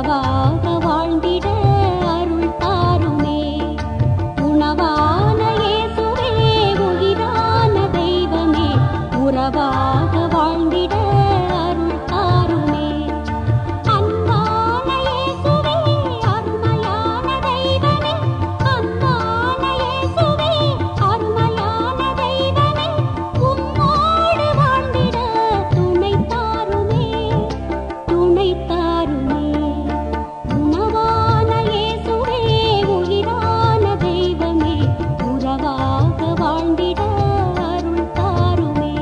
உறவாக வாழ்ந்திட அருள் தாருமே உணவான இயேசுவே உயிரான தெய்வமே உறவாக வாழ்ந்திட அருள் தாருமே அன்பான இயேசுவே அருமையான தெய்வமே அன்பான இயேசுவே அருமையான தெய்வமே உம்மோடு வாழ்ந்திட துணை தாருமே துணை தாருமே உணவான இயேசுவே உயிரான தெய்வமே உறவாக வாழ்ந்திட அருள் தாருமே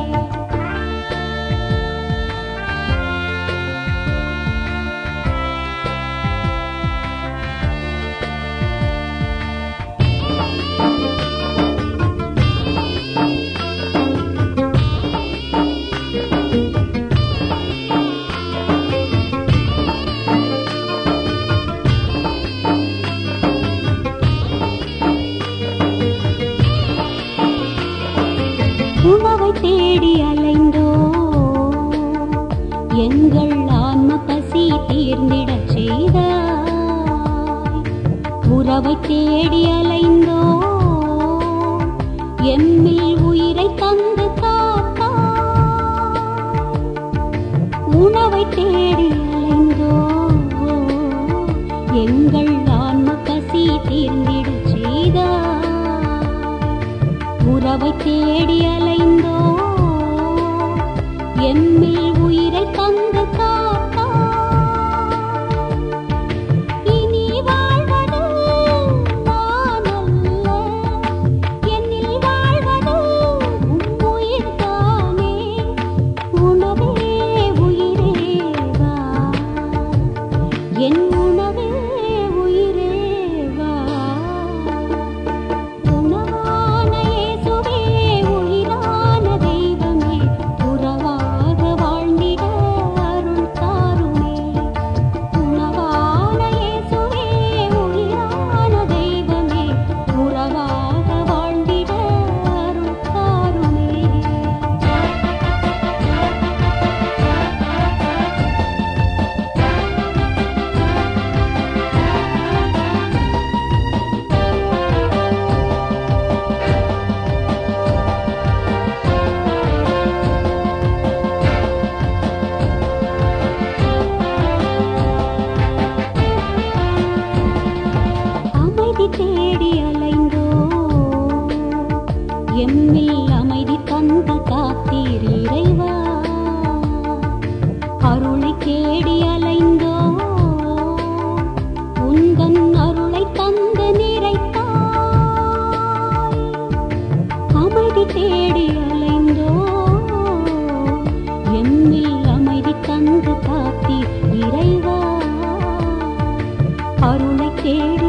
உணவை தேடி அலைந்தோ எங்கள் ஆன்ம பசி தீர்ந்திடச் செய்தாய் உறவை தேடி அலைந்தோ எம்மில் உயிரை தந்து காத்தாய் உணவை தேடி அலைந்தோ எங்கள் ஆன்ம பசி தீர்ந்திடச் செய்தாய் உறவை தேடி அலைந்தோ எம்மில் உயிரை தந்து காத்தாய் இனி வாழ்வது நான் அல்ல என்னில் வாழ்வது உம் உயிர்தானே உணவே உயிரே வா என் உணவே உயிரே வா உணவான இயேசுவே உயிரான தெய்வமே உறவாக வாழ்ந்திட அருள் தாருமே உணவான இயேசுவே உயிரான தெய்வமே உறவாக வாழ்ந்திட அருள் தாருமே அமைதி தேடி அலைந்தோ எம்மில் அமைதி தந்து காத்தீர் இறைவா அருளை தேடி அலைந்தோ உந்தன் அருளை தந்து நிறைத்தாய் அமைதி தேடி அலைந்தோ எம்மில் அமைதி தந்து காத்தீர் இறைவா அருளை தேடி